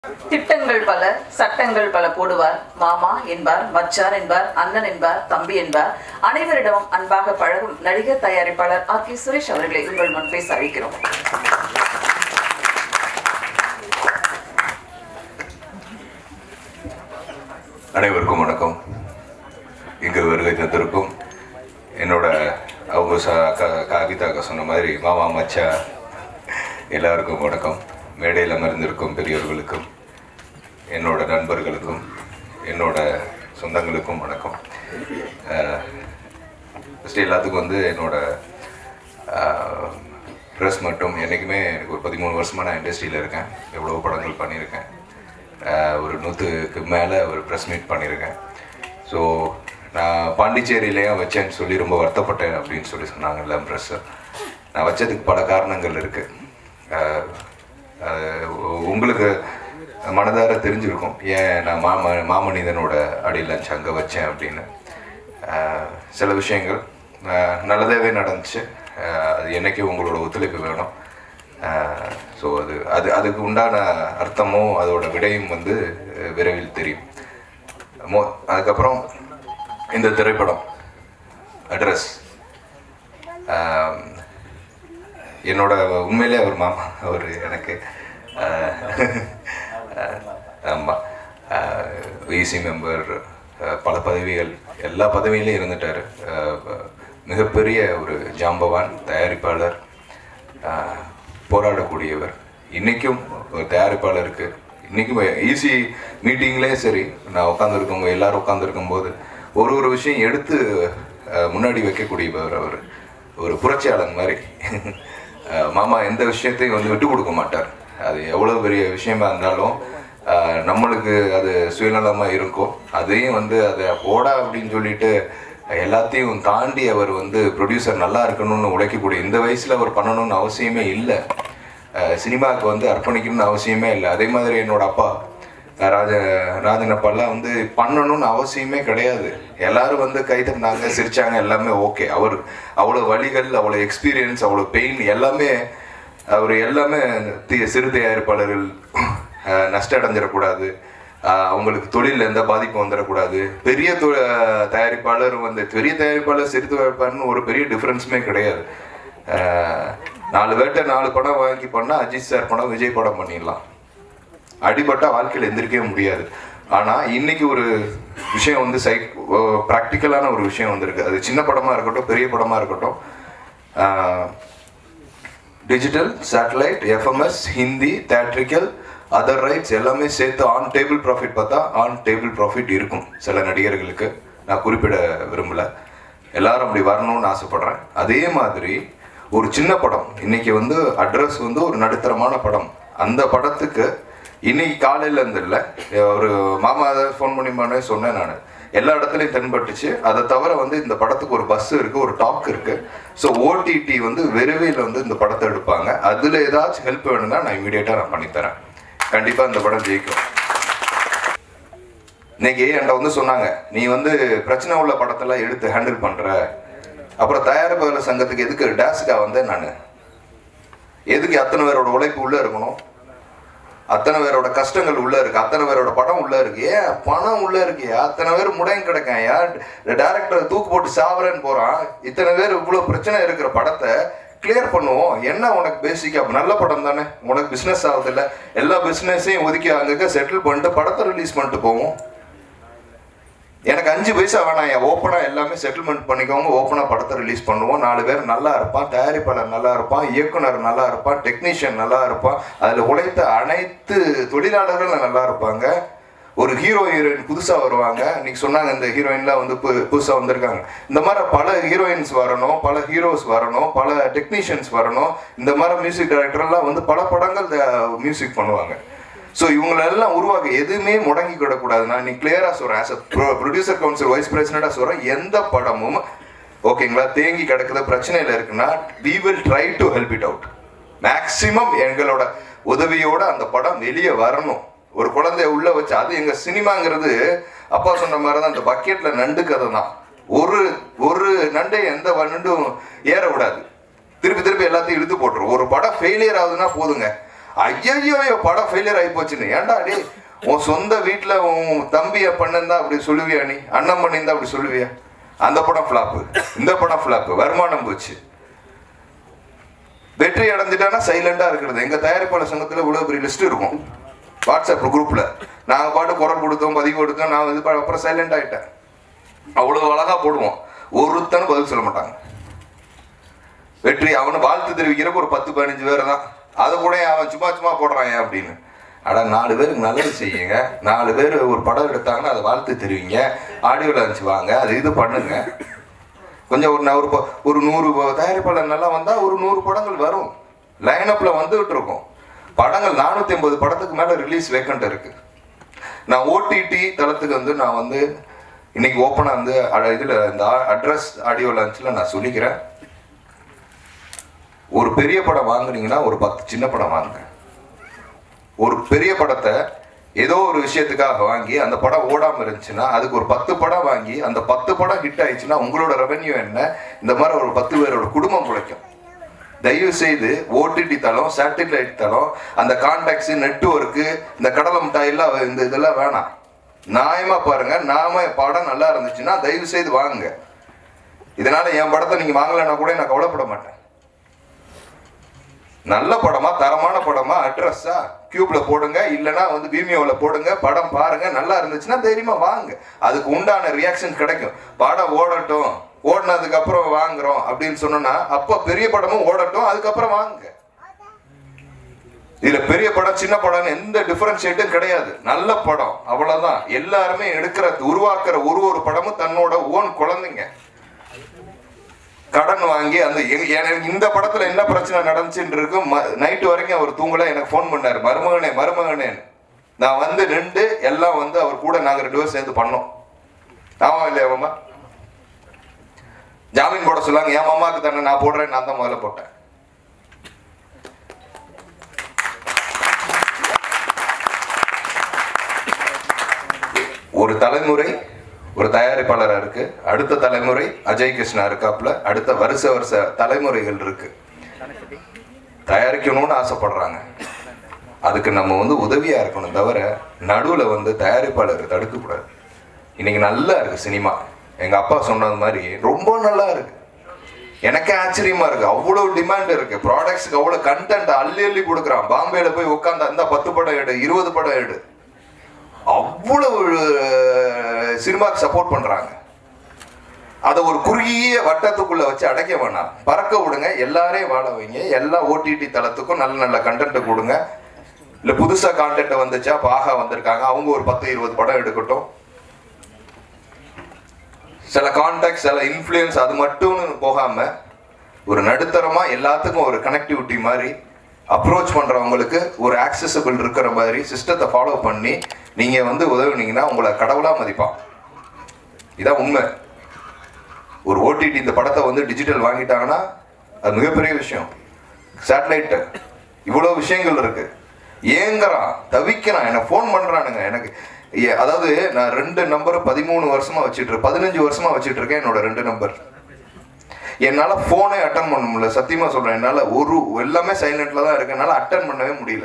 திட்டங்கள் பல சட்டங்கள் பல போடுவார் மாமா என்பார் மச்சார் என்பார் அண்ணன் என்பார் தம்பி என்பார் அனைவரிடமும் அன்பாக பழகும் நடிகர் தயாரிப்பாளர் ஆர் கே சுரேஷ் அவர்களை உங்கள் முன் பேச அழைக்கிறோம் அனைவருக்கும் வணக்கம் இங்கு வருகை தந்திருக்கும் என்னோட அவங்க ச அக்கா காகிதா அக்கா சொன்ன மாதிரி மாமா மச்சா எல்லாருக்கும் வணக்கம் மேடையில் அமர்ந்திருக்கும் பெரியவர்களுக்கும் என்னோட நண்பர்களுக்கும் என்னோட சொந்தங்களுக்கும் வணக்கம் ஃபஸ்ட்டு எல்லாத்துக்கும் வந்து என்னோட ப்ரெஸ் மட்டும் என்றைக்குமே எனக்கு ஒரு பதிமூணு வருஷமாக நான் இண்டஸ்ட்ரியில் இருக்கேன் எவ்வளோ படங்கள் பண்ணியிருக்கேன் ஆஹ் ஒரு நூற்றுக்கு மேலே ஒரு ப்ரெஸ் மீட் பண்ணியிருக்கேன் ஸோ நான் பாண்டிச்சேரியிலையும் வச்சேன்னு சொல்லி ரொம்ப வருத்தப்பட்டேன் அப்படின்னு சொல்லி சொன்னாங்கல்ல ப்ரெஸ்ஸு நான் வச்சதுக்கு பல காரணங்கள் இருக்குது உங்களுக்கு மனதார தெரிஞ்சிருக்கும் ஏன் நான் மாம மாமனிதனோட அடியில் லஞ்ச் அங்கே வச்சேன் அப்படின்னு ஆஹ் சில விஷயங்கள் ஆஹ் நல்லதாகவே நடந்துச்சு ஆஹ் அது என்னைக்கும் உங்களோட ஒத்துழைப்பு வேணும் ஸோ அது அது அதுக்கு உண்டான அர்த்தமும் அதோட விடையும் வந்து அஹ், விரைவில் தெரியும் மோ அதுக்கப்புறம் இந்த திரைப்படம் அட்ரஸ் என்னோட உண்மையிலே அவர் மாமா அவர் எனக்கு ஆமாம் விசி மெம்பர் பல பதவிகள் எல்லா பதவியிலையும் இருந்துட்டார் மிகப்பெரிய ஒரு ஜாம்பவான் தயாரிப்பாளர் ஆஹ், போராடக்கூடியவர் இன்றைக்கும் ஒரு தயாரிப்பாளருக்கு இன்றைக்கும் ஈஸி மீட்டிங்லேயே சரி நான் உட்காந்துருக்கும் எல்லாரும் உட்காந்துருக்கும் போது ஒரு ஒரு விஷயம் எடுத்து ஆஹ், முன்னாடி வைக்கக்கூடியவர் அவர் ஒரு புரட்சியாளன் மாதிரி ஆஹ், மாமா எந்த விஷயத்தையும் வந்து விட்டு கொடுக்க மாட்டார் அது எவ்வளோ பெரிய விஷயமா இருந்தாலும் ஆஹ், நம்மளுக்கு அது சுயநலமாக இருக்கும் அதையும் வந்து அதை போடா அப்படின்னு சொல்லிட்டு எல்லாத்தையும் தாண்டி அவர் வந்து ப்ரொடியூசர் நல்லா இருக்கணும்னு உழைக்கக்கூடிய இந்த வயசில் அவர் பண்ணணும்னு அவசியமே இல்லை சினிமாவுக்கு வந்து அர்ப்பணிக்கணும்னு அவசியமே இல்லை அதே மாதிரி என்னோட அப்பா அஹ் ராஜ ராஜன் அப்பாலாம் வந்து பண்ணணும்னு அவசியமே கிடையாது எல்லாரும் வந்து கை தந்தாங்க சிரிச்சாங்க எல்லாமே ஓகே அவர் அவ்வளோ வழிகள் அவ்வளோ எக்ஸ்பீரியன்ஸ் அவ்வளோ பெயின் எல்லாமே அவர் எல்லாமே தி- சிறு தயாரிப்பாளர்கள் அஹ், நஷ்டம் அடைஞ்சிடக்கூடாது ஆஹ் அவங்களுக்கு தொழிலில் எந்த பாதிப்பும் வந்துடக்கூடாது பெரிய தொ- தயாரிப்பாளர் வந்து பெரிய தயாரிப்பாளர் சிறு தயாரிப்பாளர்னு ஒரு பெரிய டிஃப்ரென்ஸுமே கிடையாது ஆஹ் நாலு வேட்டை நாலு படம் வாங்கி பண்ணால் அஜித் சார் படம் விஜய் படம் பண்ணிடலாம் அடிபட்டா வாழ்க்கையில் எந்திரிக்கவே முடியாது ஆனால் இன்னைக்கு ஒரு விஷயம் வந்து சை ப்ராக்டிக்கலான ஒரு விஷயம் வந்திருக்கு அது சின்ன படமாக இருக்கட்டும் பெரிய படமாக இருக்கட்டும் digital satellite FMS Hindi theatrical other rights எல்லாமே சேர்த்து ஆன் டேபிள் ப்ராஃபிட் பார்த்தா ஆன் டேபிள் ப்ராஃபிட் இருக்கும் சில நடிகர்களுக்கு நான் குறிப்பிட விரும்பல எல்லாரும் அப்படி வரணும்னு ஆசைப்படுறேன் அதே மாதிரி ஒரு சின்ன படம் இன்னைக்கு வந்து அட்ரஸ் வந்து ஒரு நடுத்தரமான படம் அந்த படத்துக்கு இன்னைக்கு காலையில இருந்து இல்லை ஒரு மாமா அதை ஃபோன் பண்ணி பண்ண சொன்னேன் நான் எல்லா இடத்துலையும் தென்பட்டுச்சு அதை தவிர வந்து இந்த படத்துக்கு ஒரு பஸ் இருக்கு ஒரு டாக் இருக்கு ஸோ ஓடிடி வந்து விரைவில் வந்து இந்த படத்தை எடுப்பாங்க அதுல ஏதாச்சும் ஹெல்ப் வேணும்னா நான் இமீடியட்டா நான் பண்ணித்தரேன் கண்டிப்பா இந்த படம் ஜெயிக்கும் இன்னைக்கு என்கிட்ட வந்து சொன்னாங்க நீ வந்து பிரச்சனை உள்ள படத்தெல்லாம் எடுத்து ஹேண்டில் பண்ற அப்புறம் தயாரிப்பாளர் சங்கத்துக்கு எதுக்கு டேஸ்கா வந்தேன் நான் எதுக்கு அத்தனை பேரோட உழைப்பு உள்ள இருக்கணும் அத்தனை பேரோட கஷ்டங்கள் உள்ள இருக்கு அத்தனை பேரோட படம் உள்ள இருக்கு ஏன் பணம் உள்ள இருக்கு அத்தனை பேர் முடங்கி கிடக்கான் யார் டேரக்டர் தூக்கு போட்டு சாவரேன்னு போறான் இத்தனை பேர் இவ்வளவு பிரச்சனை இருக்கிற படத்தை கிளியர் பண்ணுவோம் என்ன உனக்கு பேசிக்கா நல்ல படம் தானே உனக்கு பிசினஸ் ஆகுது இல்ல எல்லா பிசினஸையும் ஒதுக்கி அங்கங்க செட்டில் பண்ணிட்டு படத்தை ரிலீஸ் பண்ணிட்டு போவோம் எனக்கு அஞ்சு பைசா வேணாம் என் ஓப்பனா எல்லாமே செட்டில்மெண்ட் பண்ணிக்கோங்க ஓப்பனா படத்தை ரிலீஸ் பண்ணுவோம் நாலு பேர் நல்லா இருப்பான் தயாரிப்பாளர் நல்லா இருப்பான் இயக்குனர் நல்லா இருப்பான் டெக்னீஷியன் நல்லா இருப்பான் அதில் உழைத்த அனைத்து தொழிலாளர்களும் நல்லா இருப்பாங்க ஒரு ஹீரோ ஹீரோயின் புதுசா வருவாங்க இன்னைக்கு சொன்னாங்க இந்த ஹீரோயின்லாம் வந்து பு- புதுசா வந்திருக்காங்க இந்த மாதிரி பல ஹீரோயின்ஸ் வரணும் பல ஹீரோஸ் வரணும் பல டெக்னீஷியன்ஸ் வரணும் இந்த மாதிரி மியூசிக் டைரக்டர்லாம் வந்து பல படங்கள் மியூசிக் பண்ணுவாங்க ஸோ இவங்களெல்லாம் உருவாக்க எதுவுமே முடங்கி கிடக்கூடாது நான் நீ கிளியராக சொல்கிறேன் as a producer council vice பிரசிடண்டாக சொல்கிறேன் எந்த படமும் ஓகேங்களா தேங்கி கிடக்குது பிரச்சனையில் இருக்குன்னா we will try to help it out maximum எங்களோட உதவியோட அந்த படம் வெளியே வரணும் ஒரு குழந்தைய உள்ள வச்சு அது எங்க சினிமாங்கிறது அப்பா சொன்ன மாதிரி தான் அந்த பக்கெட்ல நண்டு கதை தான் ஒரு ஒரு நண்டை எந்த நண்டும் ஏற விடாது திருப்பி திருப்பி எல்லாத்தையும் இழுத்து போட்டுரும் ஒரு படம் ஃபெயிலியர் ஆகுதுன்னா போதுங்க ஐயோ படம் ஃபெயிலியர் ஆகி போச்சுன்னு ஏன்டா டே உன் சொந்த வீட்டில் உன் தம்பியை பண்ணிருந்தா அப்படி சொல்லுவியா நீ அண்ணன் பண்ணியிருந்தா அப்படி சொல்லுவியா அந்த படம் ஃப்ளாப்பு இந்த படம் ஃப்ளாப்பு வருமானம் போச்சு வெற்றி அடைஞ்சிட்டானா சைலண்டா இருக்கிறது எங்க தயாரிப்பாளர் சங்கத்துல இவ்வளவு பெரிய லிஸ்ட் இருக்கும் வாட்ஸ்அப் குரூப்ல நாங்க பாட்டு குரல் கொடுத்தோம் பதிவு கொடுத்தோம் நான் வந்து பா- அப்புறம் சைலண்ட் ஆயிட்டேன் அவ்வளவு அழகா போடுவோம் ஒருத்தனும் பதில் சொல்ல மாட்டாங்க வெற்றி அவனு வாழ்த்து தெரிவிக்கிறப்ப ஒரு பத்து பதினஞ்சு பேர் தான் அதை கூட அவன் சும்மா சும்மா போடுறான் ஏன் அப்படின்னு அட நாலு பேருக்கு நல்லது செய்யுங்க நாலு பேர் ஒரு படம் எடுத்தாங்கன்னா அதை வாழ்த்து தெரிவிங்க ஆடியோ லான்ச் வாங்க அது இது பண்ணுங்க கொஞ்சம் ஒரு ந- ஒரு ப- ஒரு நூறு ப- தயாரிப்பாளர் நல்லா வந்தா ஒரு நூறு படங்கள் வரும் லைனப்ல வந்துகிட்டு இருக்கும் படங்கள் நானூத்தி ஐம்பது படத்துக்கு மேல ரிலீஸ் வேக்கண்ட் இருக்கு நான் ஓடிடி தளத்துக்கு வந்து நான் வந்து இன்னைக்கு ஓப்பனா வந்து அட- இதுல இந்த அட்ரஸ் ஆடியோ லான்ச்ல நான் சொல்லிக்கிறேன் ஒரு பெரிய படம் வாங்குனீங்கன்னா ஒரு பத்து சின்ன படம் வாங்குங்க ஒரு பெரிய படத்தை ஏதோ ஒரு விஷயத்துக்காக வாங்கி அந்த படம் ஓடாம இருந்துச்சுன்னா அதுக்கு ஒரு பத்து படம் வாங்கி அந்த பத்து படம் ஹிட் ஆயிடுச்சுன்னா உங்களோட ரெவென்யூ என்ன இந்த மாதிரி ஒரு பத்து பேரோட குடும்பம் பிழைக்கும் தயவு செய்து ஓடிடி தளம் சேட்டிலைட் தளம் அந்த கான்டாக்ட்ஸ் நெட்ஒர்க்கு இந்த கடலை மிட்டாய் எல்லாம் இந்த இதெல்லாம் வேணாம் நியாயமா பாருங்க நாம படம் நல்லா இருந்துச்சுன்னா தயவு செய்து வாங்குங்க இதனால என் படத்தை நீங்க வாங்கலைன்னா கூட நான் கவலைப்பட மாட்டேன் நல்ல படமா தரமான படமா அட்ரஸா கியூப்ல போடுங்க இல்லனா வந்து விமியோல போடுங்க படம் பாருங்க நல்லா இருந்துச்சுன்னா தைரியமா வாங்க அதுக்கு உண்டான ரியாக்ஷன் கிடைக்கும் படம் ஓடட்டும் ஓடினதுக்கு அப்புறம் வாங்குறோம் அப்படின்னு சொன்னோம்னா அப்ப பெரிய படமும் ஓடட்டும் அதுக்கப்புறம் வாங்க இதுல பெரிய படம் சின்ன படம்னு எந்த டிஃபரன்ஷியேட்டும் கிடையாது நல்ல படம் அவ்வளவுதான் எல்லாருமே எடுக்கிற உருவாக்குற ஒரு ஒரு படமும் தன்னோட ஓன் குழந்தைங்க கடன் வாங்கி அந்த எ- எனக்கு இந்த படத்துல என்ன பிரச்சனை நடந்துச்சுன்னு இருக்கு நைட்டு வரைக்கும் அவர் தூங்கல எனக்கு ஃபோன் பண்ணாரு மருமகனே மருமகனேன்னு நான் வந்து நின்று எல்லாம் வந்து அவர் கூட நாங்க ரெண்டு பேரும் சேர்ந்து பண்ணோம் ஆமா இல்லையா மாமா ஜாமீன் போட சொல்லாங்க என் மாமாக்கு தானே நான் போடுறேன் நான் தான் முதல்ல போட்டேன் ஒரு தலைமுறை ஒரு தயாரிப்பாளரா இருக்கு அடுத்த தலைமுறை அஜய் கிருஷ்ணா இருக்காப்புல அடுத்த வருஷ வருஷ தலைமுறைகள் இருக்கு தயாரிக்கணும்னு ஆசைப்படுறாங்க அதுக்கு நம்ம வந்து உதவியா இருக்கணும் தவிர நடுவுல வந்து தயாரிப்பாளர் தடுக்க கூடாது இன்னைக்கு நல்லா இருக்கு சினிமா எங்க அப்பா சொன்னது மாதிரி ரொம்ப நல்லா இருக்கு எனக்கே ஆச்சரியமா இருக்கு அவ்வளவு டிமாண்ட் இருக்கு ப்ராடக்ட்ஸ்க்கு அவ்வளவு கண்டென்ட் அள்ளி அள்ளி கொடுக்குறான் பாம்பேல போய் உட்காந்து அந்த பத்து படம் எடு இருபது படம் எடு அவ்வளவு சினிமாக்கு சப்போர்ட் பண்றாங்க அதை ஒரு குறுகிய வட்டத்துக்குள்ள வச்சு அடைக்க வேணாம் பறக்க விடுங்க எல்லாரையும் வாழ வைங்க எல்லா ஓடிடி தளத்துக்கும் நல்ல நல்ல கண்டென்ட் கொடுங்க இல்ல புதுசா கான்டென்ட் வந்துச்சா பாகா வந்திருக்காங்க அவங்க ஒரு பத்து இருபது படம் எடுக்கட்டும் சில கான்டாக்ட் சில இன்ஃப்ளூயன்ஸ் அது மட்டும்னு போகாம ஒரு நடுத்தரமா எல்லாத்துக்கும் ஒரு கனெக்டிவிட்டி மாதிரி அப்ரோச் பண்றவங்களுக்கு ஒரு ஆக்சசபிள் இருக்கிற மாதிரி சிஸ்டத்தை ஃபாலோ பண்ணி நீங்க வந்து உதவுனீங்கன்னா உங்களை கடவுளா மதிப்பான் இதான் உண்மை ஒரு ஓடிடி இந்த படத்தை வந்து டிஜிட்டல் வாங்கிட்டாங்கன்னா அது மிகப்பெரிய விஷயம் சேட்டலைட் இவ்வளவு விஷயங்கள் இருக்கு ஏங்குறான் தவிக்கிறான் எனக்கு ஃபோன் பண்றானுங்க எனக்கு ஏ- அதாவது நான் ரெண்டு நம்பர் பதிமூணு வருஷமா வச்சிட்டு இருக்கேன் பதினஞ்சு வருஷமா வச்சிட்டு இருக்கேன் என்னோட ரெண்டு நம்பர் என்னால போனே அட்டன் பண்ண முடியல சத்தியமா சொல்றேன் என்னால ஒரு எல்லாமே சைலண்ட்ல தான் இருக்கு என்னால அட்டன் பண்ணவே முடியல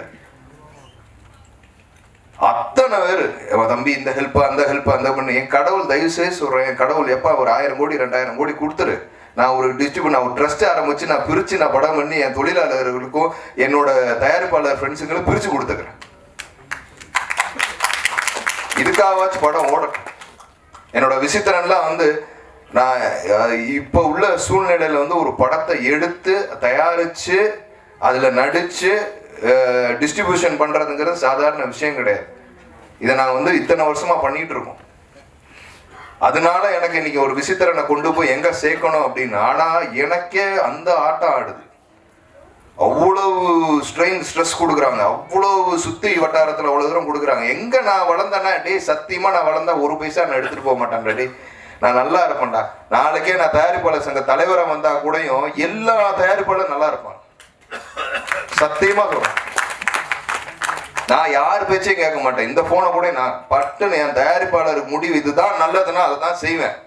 அத்தனை பேர் என் தம்பி இந்த ஹெல்ப் அந்த ஹெல்ப் அந்த பண்ணு என் கடவுள் தயவு செய்து சொல்றேன் என் கடவுள் எப்பா ஒரு ஆயிரம் கோடி ரெண்டாயிரம் கோடி கொடுத்துரு நான் ஒரு டிஸ்ட்ரிபியூட் நான் ஒரு ட்ரஸ்ட் ஆரம்பிச்சு நான் பிரிச்சு நான் படம் பண்ணி என் தொழிலாளர்களுக்கும் என்னோட தயாரிப்பாளர் ஃப்ரெண்ட்ஸுங்களும் பிரிச்சு கொடுத்துக்கிறேன் இதுக்காகவாச்சும் படம் ஓடட்டும் என்னோட விசித்திரன்லாம் வந்து நான் அஹ், இப்போ உள்ள சூழ்நிலையில வந்து ஒரு படத்தை எடுத்து தயாரிச்சு அதுல நடிச்சு டிஸ்ட்ரிபியூஷன் பண்றதுங்கிறது சாதாரண விஷயம் கிடையாது இதை நான் வந்து இத்தனை வருஷமா பண்ணிட்டு இருக்கோம் அதனால எனக்கு இன்னைக்கு ஒரு விசித்திரனை கொண்டு போய் எங்க சேர்க்கணும் அப்படின்னு ஆனா எனக்கே அந்த ஆட்டம் ஆடுது அவ்வளவு ஸ்ட்ரெயின் ஸ்ட்ரெஸ் கொடுக்குறாங்க அவ்வளவு சுத்தி வட்டாரத்துல அவ்வளவு தூரம் கொடுக்குறாங்க எங்க நான் வளர்ந்தேன்னா டேய் சத்தியமா நான் வளர்ந்தா ஒரு பைசா நான் எடுத்துட்டு போக மாட்டேன்டா டேய் நான் நல்லா இருப்பேன்டா நாளைக்கே நான் தயாரிப்பாளர் சங்க தலைவரா வந்தா கூடயும் எல்லா தயாரிப்பாளரும் நல்லா இருப்பான் சத்தியமா சொல்றேன் நான் யார் பேச்சையும் கேட்க மாட்டேன் இந்த போனை கூட நான் பட்டுன்னு என் தயாரிப்பாளருக்கு முடிவு இதுதான் நல்லதுன்னா அதை தான் செய்வேன்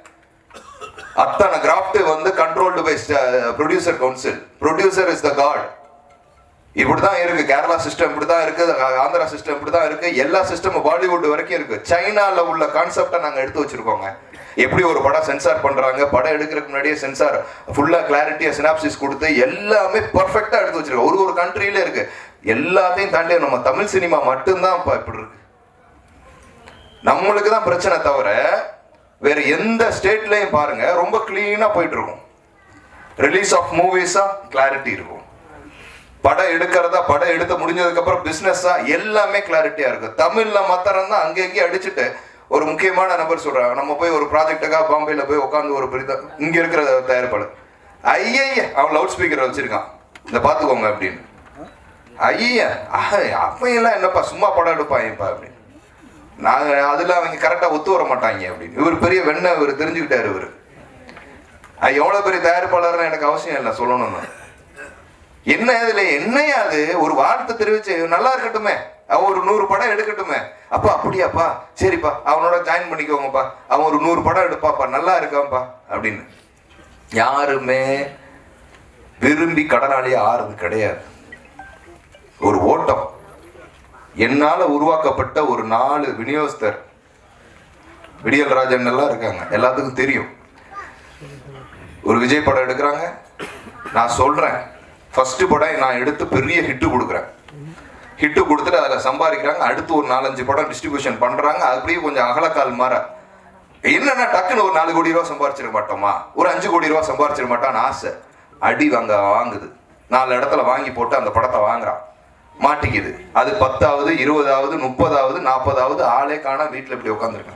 அத்தனை கிராஃப்ட் வந்து controlled by producer council producer is the god இப்படிதான் இருக்கு கேரளா சிஸ்டம் இப்படிதான் இருக்கு ஆ- ஆந்திரா சிஸ்டம் இப்படிதான் இருக்கு எல்லா சிஸ்டமும் பாலிவுட் வரைக்கும் இருக்கு சைனால உள்ள கான்செப்டை நாங்க எடுத்து வச்சிருக்கோங்க எப்படி ஒரு படம் சென்சார் பண்றாங்க படம் எடுக்கிறதுக்கு முன்னாடியே சென்சார் ஃபுல்லா கிளாரிட்டியா சினாப்சிஸ் கொடுத்து எல்லாமே பர்ஃபெக்டா எடுத்து வச்சிருக்கோம் ஒரு ஒரு கண்ட்ரியில இருக்கு எல்லாத்தையும் தாண்டி நம்ம தமிழ் சினிமா மட்டும்தான் இப்ப இப்படி இருக்கு நம்மளுக்கு தான் பிரச்சனை தவிர வேற எந்த ஸ்டேட்லயும் பாருங்க ரொம்ப கிளீனா போயிட்டு இருக்கும் ரிலீஸ் ஆஃப் மூவிஸா கிளாரிட்டி இருக்கும் படம் எடுக்கிறதா படம் எடுத்து முடிஞ்சதுக்கு அப்புறம் பிசினஸா எல்லாமே கிளாரிட்டியா இருக்கு தமிழ்ல மாத்திரம் தான் அங்கே அடிச்சுட்டு ஒரு முக்கியமான நபர் சொல்றாங்க நம்ம போய் ஒரு ப்ராஜெக்ட்டுக்காக பாம்பேல போய் உட்காந்து ஒரு பெரிய இங்க இருக்கிற தயாரிப்பாளர் ஐயய்ய அவன் லவுட் ஸ்பீக்கர் வச்சிருக்கான் இந்த பாத்துக்கோங்க அப்படின்னு ஐயா அப்பையெல்லாம் என்னப்பா சும்மா படம் எடுப்பாங்கப்பா அப்படின்னு நாங்க அதுல அவங்க கரெக்டா ஒத்து வர மாட்டாங்க அப்படின்னு இவர் பெரிய வெண்ண இவர் தெரிஞ்சுக்கிட்டாரு இவர் அது எவ்வளவு பெரிய தயாரிப்பாளர்னு எனக்கு அவசியம் இல்லை சொல்லணும்னு என்ன இதுல என்னையா அது ஒரு வார்த்தை தெரிவிச்சு நல்லா இருக்கட்டுமே அவன் ஒரு நூறு படம் எடுக்கட்டுமே அப்பா அப்படியாப்பா சரிப்பா அவனோட ஜாயின் பண்ணிக்கோங்கப்பா அவன் ஒரு நூறு படம் எடுப்பாப்பா நல்லா இருக்கான்ப்பா அப்படின்னு யாருமே விரும்பி கடனாளியே ஆறுது கிடையாது ஒரு ஓட்டம் என்னால உருவாக்கப்பட்ட ஒரு நாலு விநியோகஸ்தர் விடியல் ராஜன் எல்லாம் இருக்காங்க எல்லாத்துக்கும் தெரியும் ஒரு விஜய் படம் எடுக்கிறாங்க நான் சொல்றேன் ஃபர்ஸ்ட் படம் நான் எடுத்து பெரிய ஹிட்டு கொடுக்குறேன் ஹிட்டு கொடுத்துட்டு அதில் சம்பாதிக்கிறாங்க அடுத்து ஒரு நாலஞ்சு படம் டிஸ்ட்ரிபியூஷன் பண்றாங்க அப்படியே கொஞ்சம் அகலக்கால் மாற என்னன்னா டக்குன்னு ஒரு நாலு கோடி ரூபா சம்பாரிச்சிட மாட்டோமா ஒரு அஞ்சு கோடி ரூபா சம்பாரிச்சிட மாட்டான்னு ஆசை அடி வாங்க வாங்குது நாலு இடத்துல வாங்கி போட்டு அந்த படத்தை வாங்குறான் மாட்டிக்குது அது பத்தாவது இருபதாவது முப்பதாவது நாற்பதாவது ஆளே காண வீட்டில் இப்படி உட்காந்துருக்காங்க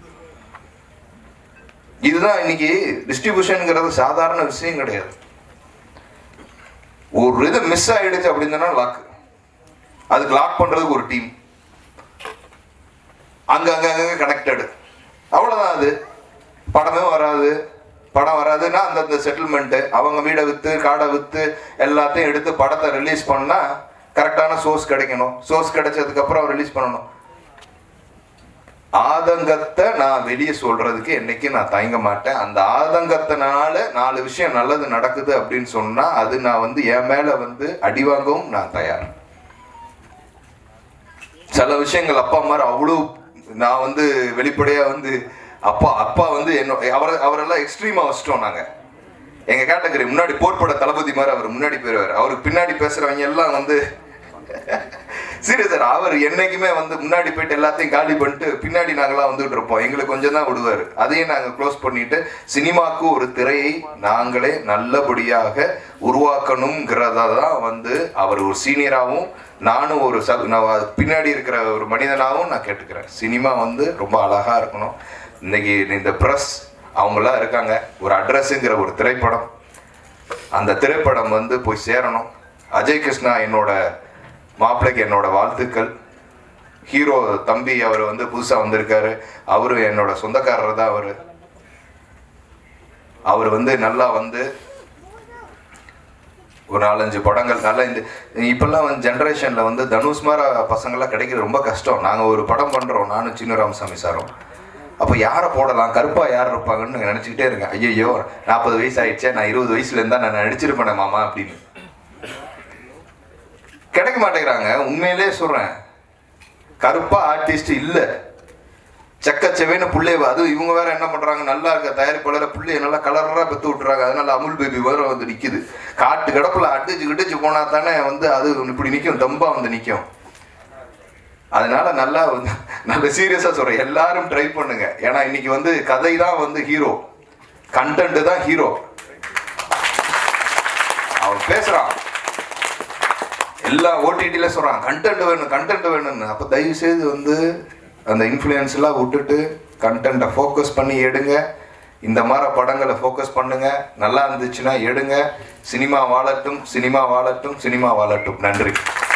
இதுதான் இன்னைக்கு டிஸ்ட்ரிபியூஷன்ங்கிறது சாதாரண விஷயம் கிடையாது ஒரு இது மிஸ் ஆயிடுச்சு அப்படின்னு சொன்னா லாக் அதுக்கு லாக் பண்றதுக்கு ஒரு டீம் அங்க அங்க அங்க கனெக்டடு அவ்வளவுதான் அது படமே வராது படம் வராதுன்னா அந்தந்த செட்டில்மெண்ட் அவங்க வீடை வித்து காடை வித்து எல்லாத்தையும் எடுத்து படத்தை ரிலீஸ் பண்ணா கரெக்டான சோர்ஸ் கிடைக்கணும் சோர்ஸ் கிடைச்சதுக்கு அப்புறம் ரிலீஸ் பண்ணணும் ஆதங்கத்தை நான் வெளியே சொல்றதுக்கு என்னைக்கு நான் தயங்க மாட்டேன் அந்த ஆதங்கத்தினால நாலு விஷயம் நல்லது நடக்குது அப்படின்னு சொன்னா அது நான் வந்து என் மேல வந்து அடி வாங்கவும் நான் தயார் சில விஷயங்கள் அப்பா மாதிரி அவ்வளோ நான் வந்து வெளிப்படையா வந்து அப்பா அப்பா வந்து என்ன அவரை அவரெல்லாம் எக்ஸ்ட்ரீமா வச்சிட்டோம் நாங்க எங்க கேட்டகரி முன்னாடி போர்ப்பட தளபதி மாதிரி அவர் முன்னாடி போயிருவார் அவருக்கு பின்னாடி பேசுறவங்க எல்லாம் வந்து சீரியஸ் சார் அவர் என்னைக்குமே வந்து முன்னாடி போயிட்டு எல்லாத்தையும் காலி பண்ணிட்டு பின்னாடி நாங்களாம் வந்துட்டு இருப்போம் எங்களுக்கு கொஞ்சம் தான் விடுவார் அதையும் நாங்கள் க்ளோஸ் பண்ணிட்டு சினிமாக்கு ஒரு திரையை நாங்களே நல்லபடியாக உருவாக்கணுங்கிறத தான் வந்து அவர் ஒரு சீனியராகவும் நானும் ஒரு சப் நான் அது பின்னாடி இருக்கிற ஒரு மனிதனாகவும் நான் கேட்டுக்கிறேன் சினிமா வந்து ரொம்ப அழகா இருக்கணும் இன்னைக்கு இந்த ப்ரெஸ் அவங்களாம் இருக்காங்க ஒரு அட்ரஸுங்கிற ஒரு திரைப்படம் அந்த திரைப்படம் வந்து போய் சேரணும் அஜய் கிருஷ்ணா என்னோட மாப்பிள்ளைக்கு என்னோட வாழ்த்துக்கள் ஹீரோ தம்பி அவர் வந்து புதுசா வந்திருக்காரு அவரு என்னோட சொந்தக்காரர் தான் அவரு அவர் வந்து நல்லா வந்து ஒரு நாலஞ்சு படங்கள் நல்லா இந்த இப்பெல்லாம் வந்து ஜென்ரேஷன்ல வந்து தனுஷ் மாதிரி பசங்கள்லாம் கிடைக்கிறது ரொம்ப கஷ்டம் நாங்க ஒரு படம் பண்றோம் நானும் சின்ன ராமசாமி சாரும் அப்போ யாரை போடலாம் கருப்பா யார் இருப்பாங்கன்னு நினச்சிக்கிட்டே இருக்கேன் ஐயோ நாற்பது வயசு ஆயிடுச்சே நான் இருபது வயசுல இருந்தா நான் நடிச்சிருப்பேன் மாமா அப்படின்னு கிடைக்க மாட்டேங்கிறாங்க உண்மையிலே சொல்றேன் கருப்பா ஆர்டிஸ்ட் இல்ல செக்கச்செவேன்னு புள்ளைய அது இவங்க வேற என்ன பண்றாங்க நல்லா இருக்க தயாரிப்பாளர புள்ளைய நல்லா கலரா பெத்து விட்டுறாங்க அதனால அமுல் பேபி வேற வந்து நிக்குது காட்டு கிடப்புல அடிச்சு கிடிச்சு போனா தானே வந்து அது இப்படி நிக்கும் தம்பா வந்து நிக்கும் அதனால நல்லா வந்து நல்ல சீரியஸா சொல்றேன் எல்லாரும் ட்ரை பண்ணுங்க ஏன்னா இன்னைக்கு வந்து கதை தான் வந்து ஹீரோ கண்டென்ட் தான் ஹீரோ அவன் பேசுறான் எல்லா ஓடிடியில சொல்றான் கண்டென்ட் வேணும் கண்டென்ட் வேணும்னு அப்ப தயவு செய்து வந்து அந்த இன்ஃப்ளூயன்ஸ் எல்லாம் விட்டுட்டு கண்டென்ட்டை ஃபோக்கஸ் பண்ணி எடுங்க இந்த மாதிரி படங்களை ஃபோக்கஸ் பண்ணுங்க நல்லா இருந்துச்சுன்னா எடுங்க சினிமா வாழட்டும் சினிமா வாழட்டும் சினிமா வாழட்டும் நன்றி